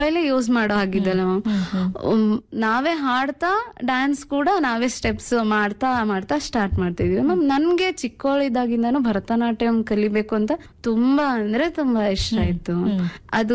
ಮೊಬೈಲೇ ಯೂಸ್ ಮಾಡೋ ಹಾಗಿದ್ದಲ್ಲ ಮ್ಯಾಮ್ ನಾವೇ ಹಾಡ್ತಾ ಡ್ಯಾನ್ಸ್ ಕೂಡ ನಾವೇ ಸ್ಟೆಪ್ಸ್ ಮಾಡ್ತಾ ಮಾಡ್ತಾ ಸ್ಟಾರ್ಟ್ ಮಾಡ್ತಿದ್ವಿ ಮ್ಯಾಮ್ ನನ್ಗೆ ಚಿಕ್ಕವಳಿದ್ದಾಗಿಂದಾನು ಭರತನಾಟ್ಯಂ ಕಲಿಬೇಕು ಅಂತ ತುಂಬಾ ಅಂದ್ರೆ ತುಂಬಾ ಇಷ್ಟ ಆಯ್ತು ಅದು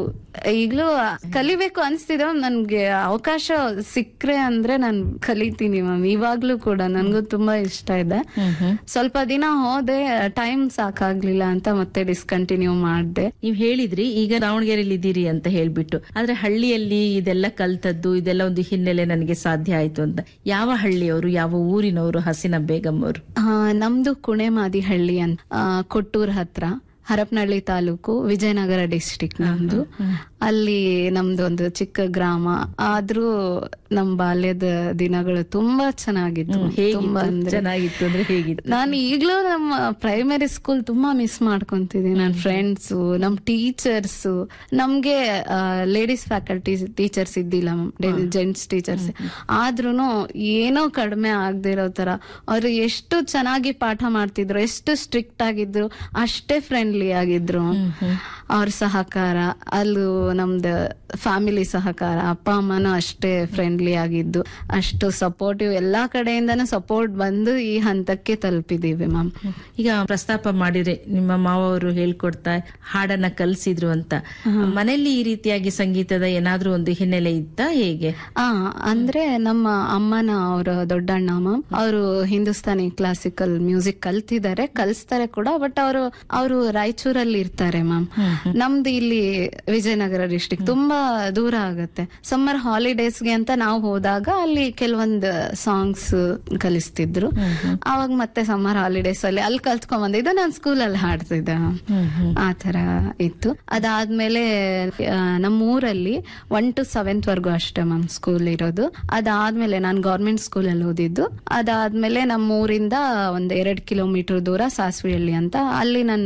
ಈಗ್ಲೂ ಕಲಿಬೇಕು ಅನ್ಸ್ತಿದೆ ಮ್ಯಾಮ್ ನನ್ಗೆ ಅವಕಾಶ ಸಿಕ್ಕ್ರೆ ಅಂದ್ರೆ ನಾನ್ ಕಲಿತೀನಿ ಮ್ಯಾಮ್ ಇವಾಗ್ಲೂ ಕೂಡ ನನ್ಗೂ ತುಂಬಾ ಇಷ್ಟ ಇದೆ ಸ್ವಲ್ಪ ದಿನ ಹೋದೆ ಟೈಮ್ ಸಾಕಾಗ್ಲಿಲ್ಲ ಅಂತ ಮತ್ತೆ ಡಿಸ್ಕಂಟಿನ್ಯೂ ಮಾಡ್ದೆ ನೀವ್ ಹೇಳಿದ್ರಿ ಈಗ ದಾವಣಗೆರೆಯಲ್ಲಿ ಇದ್ದೀರಿ ಅಂತ ಹೇಳ್ಬಿಟ್ಟು ಆದ್ರೆ ಹಳ್ಳಿಯಲ್ಲಿ ಇದೆಲ್ಲ ಕಲ್ತದ್ದು ಇದೆಲ್ಲ ಒಂದು ಹಿನ್ನೆಲೆ ನನಗೆ ಸಾಧ್ಯ ಆಯ್ತು ಅಂತ ಯಾವ ಹಳ್ಳಿಯವರು ಯಾವ ಊರಿನವರು ಹಸಿನ ಬೇಗಂ ಅವರು ಆ, ನಮ್ದು ಕುಣೆಮಾದಿಹಳ್ಳಿ ಅಂತ ಆ, ಕೊಟ್ಟೂರ್ ಹತ್ರ ಹರಪನಹಳ್ಳಿ ತಾಲೂಕು ವಿಜಯನಗರ ಡಿಸ್ಟಿಕ್ ನಮ್ದು ಅಲ್ಲಿ ನಮ್ದು ಒಂದು ಚಿಕ್ಕ ಗ್ರಾಮ ಆದ್ರೂ ನಮ್ ಬಾಲ್ಯದ ದಿನಗಳು ತುಂಬಾ ಚೆನ್ನಾಗಿತ್ತು ತುಂಬಾ ಹೇಗಿತ್ತು ಅಂದ್ರೆ ಚೆನ್ನಾಗಿತ್ತು ಅಂದ್ರೆ ಹೇಗಿತ್ತು ನಾನು ಈಗ್ಲೂ ನಮ್ಮ ಪ್ರೈಮರಿ ಸ್ಕೂಲ್ ತುಂಬಾ ಮಿಸ್ ಮಾಡ್ಕೊಂತಿದ್ದೀನಿ ನನ್ನ ಫ್ರೆಂಡ್ಸ್ ನಮ್ ಟೀಚರ್ಸ್ ನಮ್ಗೆ ಲೇಡೀಸ್ ಫ್ಯಾಕಲ್ಟಿ ಟೀಚರ್ಸ್ ಇದ್ದಿಲ್ಲ ಜೆಂಟ್ಸ್ ಟೀಚರ್ಸ್ ಆದ್ರೂನು ಏನೋ ಕಡಿಮೆ ಆಗದಿರೋ ತರ ಅವ್ರು ಎಷ್ಟು ಚೆನ್ನಾಗಿ ಪಾಠ ಮಾಡ್ತಿದ್ರು ಎಷ್ಟು ಸ್ಟ್ರಿಕ್ಟ್ ಆಗಿದ್ರು ಅಷ್ಟೇ ಫ್ರೆಂಡ್ಲಿ ಆಗಿದ್ರು ಅವ್ರ ಸಹಕಾರ ಅಲ್ಲೂ ನಮ್ದು ಫ್ಯಾಮಿಲಿ ಸಹಕಾರ ಅಪ್ಪ ಅಮ್ಮನೂ ಅಷ್ಟೇ ಫ್ರೆಂಡ್ಲಿ ಆಗಿದ್ದು ಅಷ್ಟು ಸಪೋರ್ಟಿವ್ ಎಲ್ಲಾ ಕಡೆಯಿಂದನೂ ಸಪೋರ್ಟ್ ಬಂದು ಈ ಹಂತಕ್ಕೆ ತಲುಪಿದೀವಿ ಮ್ಯಾಮ್ ಈಗ ಪ್ರಸ್ತಾಪ ಮಾಡಿದ್ರೆ ನಿಮ್ಮ ಮಾವರು ಹೇಳ್ಕೊಡ್ತಾ ಹಾಡನ್ನ ಕಲ್ಸಿದ್ರು ಅಂತ ಮನೆಯಲ್ಲಿ ಈ ರೀತಿಯಾಗಿ ಸಂಗೀತದ ಏನಾದ್ರೂ ಒಂದು ಹಿನ್ನೆಲೆ ಇತ್ತಾ ಹೇಗೆ ಆ ಅಂದ್ರೆ ನಮ್ಮ ಅಮ್ಮನ ಅವರ ದೊಡ್ಡಣ್ಣ ಮ್ಯಾಮ್ ಅವರು ಹಿಂದೂಸ್ತಾನಿ ಕ್ಲಾಸಿಕಲ್ ಮ್ಯೂಸಿಕ್ ಕಲ್ತಿದ್ದಾರೆ ಕಲಿಸ್ತಾರೆ ಕೂಡ ಬಟ್ ಅವರು ಅವರು ರಾಯಚೂರಲ್ಲಿ ಇರ್ತಾರೆ ಮ್ಯಾಮ್ ನಮ್ದು ಇಲ್ಲಿ ವಿಜಯನಗರ ಡಿಸ್ಟಿಕ್ ತುಂಬಾ ದೂರ ಆಗುತ್ತೆ ಸಮ್ಮರ್ ಹಾಲಿಡೇಸ್ಗೆ ಅಂತ ನಾವು ಹೋದಾಗ ಅಲ್ಲಿ ಕೆಲವೊಂದು ಸಾಂಗ್ಸ್ ಕಲಿಸ್ತಿದ್ರು ಅವಾಗ ಮತ್ತೆ ಸಮ್ಮರ್ ಹಾಲಿಡೇಸ್ ಅಲ್ಲಿ ಅಲ್ಲಿ ಕಲ್ತ್ಕೊಂಡ್ ಬಂದಿದ್ದು ನಾನು ಸ್ಕೂಲಲ್ಲಿ ಹಾಡ್ತಿದ್ದೆ ಮ್ಯಾಮ್ ಆ ತರ ಇತ್ತು ಅದಾದ್ಮೇಲೆ ಆ, ನಮ್ಮ ಊರಲ್ಲಿ ಒನ್ ಟು ಸೆವೆಂತ್ ವರ್ಗು ಅಷ್ಟೇ ಮ್ಯಾಮ್ ಸ್ಕೂಲ್ ಇರೋದು ಅದಾದ್ಮೇಲೆ ನಾನು ಗೌರ್ಮೆಂಟ್ ಸ್ಕೂಲ್ ಅಲ್ಲಿ ಓದಿದ್ದು ಅದಾದ್ಮೇಲೆ ನಮ್ಮ ಊರಿಂದ ಒಂದ್ ಎರಡ್ ಕಿಲೋಮೀಟರ್ ದೂರ ಸಾಸ್ವಿಹಳ್ಳಿ ಅಂತ ಅಲ್ಲಿ ನನ್ನ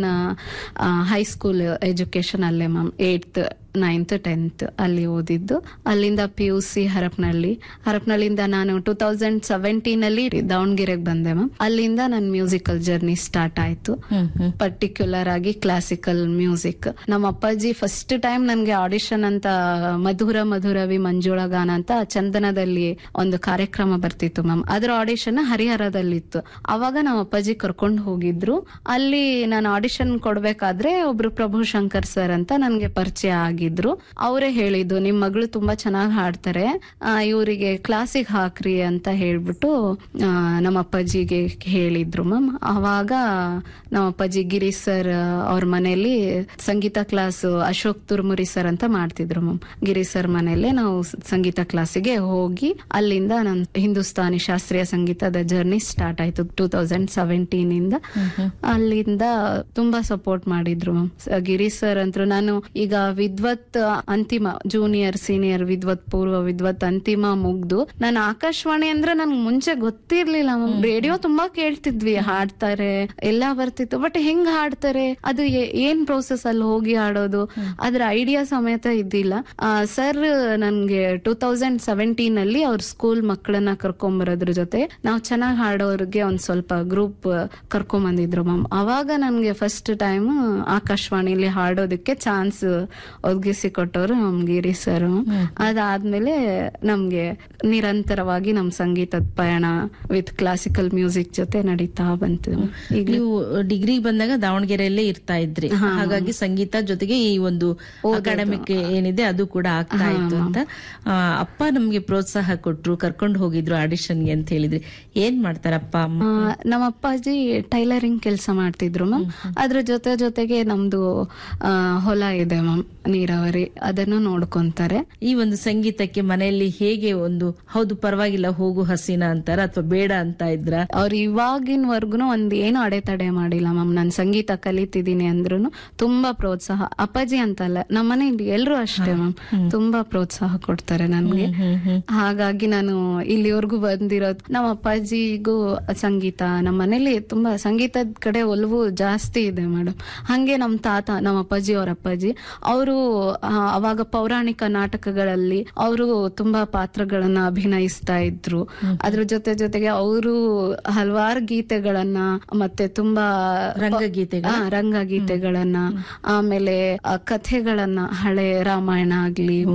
ಹೈಸ್ಕೂಲ್ ಎಜುಕೇಶನ್ ಅಲ್ಲೇ ಮ್ಯಾಮ್ ಏಟ್ತ್ ನೈನ್ತ್ ಟೆಂತ್ ಅಲ್ಲಿ ಓದಿದ್ದು ಅಲ್ಲಿಂದ ಪಿ ಯು ಸಿ ಹರಪನಹಳ್ಳಿ ಹರಪನಹಳ್ಳಿಯಿಂದ ನಾನು ಟೂ ತೌಸಂಡ್ ಸೆವೆಂಟೀನ್ ಅಲ್ಲಿ ದಾವಣಗೆರೆಗೆ ಬಂದೆ ಮ್ಯಾಮ್ ಅಲ್ಲಿಂದ ನನ್ನ ಮ್ಯೂಸಿಕಲ್ ಜರ್ನಿ ಸ್ಟಾರ್ಟ್ ಆಯ್ತು ಪರ್ಟಿಕ್ಯುಲರ್ ಆಗಿ ಕ್ಲಾಸಿಕಲ್ ಮ್ಯೂಸಿಕ್ ನಮ್ಮ ಅಪ್ಪಾಜಿ ಫಸ್ಟ್ ಟೈಮ್ ನನ್ಗೆ ಆಡಿಷನ್ ಅಂತ ಮಧುರ ಮಧುರವಿ ಮಂಜುಳ ಗಾನ ಅಂತ ಚಂದನದಲ್ಲಿ ಒಂದು ಕಾರ್ಯಕ್ರಮ ಬರ್ತಿತ್ತು ಮ್ಯಾಮ್ ಅದ್ರ ಆಡಿಷನ್ ಹರಿಹರದಲ್ಲಿತ್ತು ಅವಾಗ ನಮ್ಮ ಅಪ್ಪಾಜಿ ಕರ್ಕೊಂಡು ಹೋಗಿದ್ರು ಅಲ್ಲಿ ನಾನು ಆಡಿಷನ್ ಕೊಡ್ಬೇಕಾದ್ರೆ ಒಬ್ರು ಪ್ರಭು ಶಂಕರ್ ಸರ್ ಅಂತ ನನ್ಗೆ ಪರಿಚಯ ಆಗಿದ್ರು ಅವರೇ ಹೇಳಿದ್ದು ನಿಮ್ ಮಗಳು ತುಂಬಾ ಚೆನ್ನಾಗಿ ಹಾಡ್ತಾರೆ ಇವರಿಗೆ ಕ್ಲಾಸಿಗೆ ಹಾಕ್ರಿ ಅಂತ ಹೇಳ್ಬಿಟ್ಟು ಆ, ನಮ್ಮ ಅಪ್ಪಾಜಿಗೆ ಹೇಳಿದ್ರು ಮ್ಯಾಮ್ ಅವಾಗ ನಮ್ಮ ಅಪ್ಪಾಜಿ ಗಿರಿ ಸರ್ ಅವ್ರ ಮನೆಯಲ್ಲಿ ಸಂಗೀತ ಕ್ಲಾಸ್ ಅಶೋಕ್ ತುರ್ಮುರಿ ಸರ್ ಅಂತ ಮಾಡ್ತಿದ್ರು ಮ್ಯಾಮ್ ಗಿರಿ ಸರ್ ಮನೆಯಲ್ಲೇ ನಾವು ಸ- ಸಂಗೀತ ಕ್ಲಾಸಿಗೆ ಹೋಗಿ ಅಲ್ಲಿಂದ ನನ್ ಹಿಂದೂಸ್ತಾನಿ ಶಾಸ್ತ್ರೀಯ ಸಂಗೀತದ ಜರ್ನಿ ಸ್ಟಾರ್ಟ್ ಆಯ್ತು ಟೂ ತೌಸಂಡ್ ಸೆವೆಂಟೀನ್ ಇಂದ ಅಲ್ಲಿಂದ ತುಂಬಾ ಸಪೋರ್ಟ್ ಮಾಡಿದ್ರು ಮ್ಯಾಮ್ ಗಿರಿ ಸರ್ ಅಂತೂ ನಾನು ಈಗ ವಿದ್ವತ್ ಅಂತಿಮ ಜೂನಿಯರ್ ಸೀನಿಯರ್ ವಿದ್ವತ್ ಪೂರ್ವ ವಿದ್ವತ್ ಅಂತಿಮ ಮುಗ್ದು ನಾನು ಆಕಾಶವಾಣಿ ಅಂದ್ರೆ ನನ್ಗೆ ಮುಂಚೆ ಗೊತ್ತಿರ್ಲಿಲ್ಲ ಮ್ಯಾಮ್ ರೇಡಿಯೋ ತುಂಬಾ ಕೇಳ್ತಿದ್ವಿ ಹಾಡ್ತಾರೆ ಎಲ್ಲಾ ಬರ್ತಿತ್ತು ಬಟ್ ಹೆಂಗ್ ಹಾಡ್ತಾರೆ ಅದು ಏ- ಏನ್ ಪ್ರೋಸೆಸ್ ಅಲ್ಲಿ ಹೋಗಿ ಹಾಡೋದು ಅದ್ರ ಐಡಿಯಾ ಸಮೇತ ಇದ್ದಿಲ್ಲ ಸರ್ ನನ್ಗೆ ಟೂ ತೌಸಂಡ್ ಸೆವೆಂಟೀನ್ ಅಲ್ಲಿ ಅವ್ರ ಸ್ಕೂಲ್ ಮಕ್ಕಳನ್ನ ಕರ್ಕೊಂಬರೋದ್ರ ಜೊತೆ ನಾವು ಚೆನ್ನಾಗಿ ಹಾಡೋರ್ಗೆ ಒಂದ್ ಸ್ವಲ್ಪ ಗ್ರೂಪ್ ಕರ್ಕೊಂಡ್ ಬಂದಿದ್ರು ಮ್ಯಾಮ್ ಅವಾಗ ನನ್ಗೆ ಫಸ್ಟ್ ಟೈಮ್ ಆಕಾಶವಾಣಿಲಿ ಹಾಡೋದಕ್ಕೆ ಚಾನ್ಸ್ ಒದಗಿಸಿ ಕೊಟ್ಟವರು ನಮ್ ಗಿರಿ ಸರ್ ಅದಾದ್ಮೇಲೆ ನಮ್ಗೆ ನಿರಂತರವಾಗಿ ನಮ್ ಸಂಗೀತದ ಪಯಣ ವಿತ್ ಕ್ಲಾಸಿಕಲ್ ಮ್ಯೂಸಿಕ್ ಜೊತೆ ನಡೀತಾ ಬಂತು ಈಗ ನೀವು ಡಿಗ್ರಿ ಬಂದಾಗ ದಾವಣಗೆರೆಯಲ್ಲೇ ಇರ್ತಾ ಇದ್ರಿ ಹಾಗಾಗಿ ಸಂಗೀತ ಜೊತೆಗೆ ಈ ಒಂದು ಅಕಾಡೆಮಿಕ್ ಏನಿದೆ ಅದು ಕೂಡ ಆಗ್ತಾ ಇತ್ತು ಅಂತ ಆ, ಅಪ್ಪ ನಮ್ಗೆ ಪ್ರೋತ್ಸಾಹ ಕೊಟ್ರು ಕರ್ಕೊಂಡು ಹೋಗಿದ್ರು ಆಡಿಷನ್ಗೆ ಅಂತ ಹೇಳಿದ್ರಿ ಏನ್ ಮಾಡ್ತಾರಪ್ಪ ಅಮ್ಮ ಆ, ನಮ್ಮ ಅಪ್ಪಾಜಿ ಟೈಲರಿಂಗ್ ಕೆಲಸ ಮಾಡ್ತಿದ್ರು ಮ್ಯಾಮ್ ಅದ್ರ ಜೊತೆ ಜೊತೆಗೆ ನಮ್ದು ಆ, ಹೊಲ ಇದೆ ಮ್ಯಾಮ್ ನೀರಾವರಿ ಅದನ್ನು ನೋಡ್ಕೊಂತಾರೆ ಈ ಒಂದು ಸಂಗೀತಕ್ಕೆ ಮನೆಯಲ್ಲಿ ಹೇಗೆ ಒಂದು ಹೌದು ಪರವಾಗಿಲ್ಲ ಹೋಗು ಹಸಿನ ಅಂತಾರ ಅಥವಾ ಬೇಡ ಅಂತ ಇದ್ರ ಅವ್ರು ಇವಾಗಿನವರ್ಗುನು ಒಂದ್ ಏನು ಅಡೆತಡೆ ಮಾಡಿಲ್ಲ ಮ್ಯಾಮ್ ನಾನು ಸಂಗೀತ ಕಲಿತಿದ್ದೀನಿ ಅಂದ್ರೂ ತುಂಬಾ ಪ್ರೋತ್ಸಾಹ ಅಪ್ಪಾಜಿ ಅಂತಲ್ಲ ನಮ್ಮ ಮನೇಲಿ ಎಲ್ರು ಅಷ್ಟೇ ಮ್ಯಾಮ್ ತುಂಬಾ ಪ್ರೋತ್ಸಾಹ ಕೊಡ್ತಾರೆ ನನ್ಗೆ ಹಾಗಾಗಿ ನಾನು ಇಲ್ಲಿವರೆಗೂ ಬಂದಿರೋದು ನಮ್ಮ ಅಪ್ಪಾಜಿಗೂ ಸಂಗೀತ ನಮ್ಮ ಮನೇಲಿ ತುಂಬಾ ಸಂಗೀತದ ಕಡೆ ಒಲವು ಜಾಸ್ತಿ ಇದೆ ಮೇಡಮ್ ಹಂಗೆ ನಮ್ಮ ತಾತ ನಮ್ಮ ಅಪ್ಪಾಜಿ ಅವ್ರ ಅಪ್ಪಾಜಿ ಅವರು ಆ, ಅವಾಗ ಪೌರಾಣಿಕ ನಾಟಕಗಳಲ್ಲಿ ಅವರು ತುಂಬಾ ಪಾತ್ರಗಳನ್ನ ಅಭಿನಯಿಸ್ತಾ ಇದ್ರು ಅದ್ರ ಜೊತೆ ಜೊತೆಗೆ ಅವರು ಹಲವಾರು ಗೀತೆಗಳನ್ನ ಮತ್ತೆ ತುಂಬಾ ರಂಗಗೀತೆಗಳು ಆ, ರಂಗಗೀತೆಗಳನ್ನ ಆಮೇಲೆ ಆ, ಕಥೆಗಳನ್ನ ಹಳೆ ರಾಮಾಯಣ ಆಗ್ಲಿ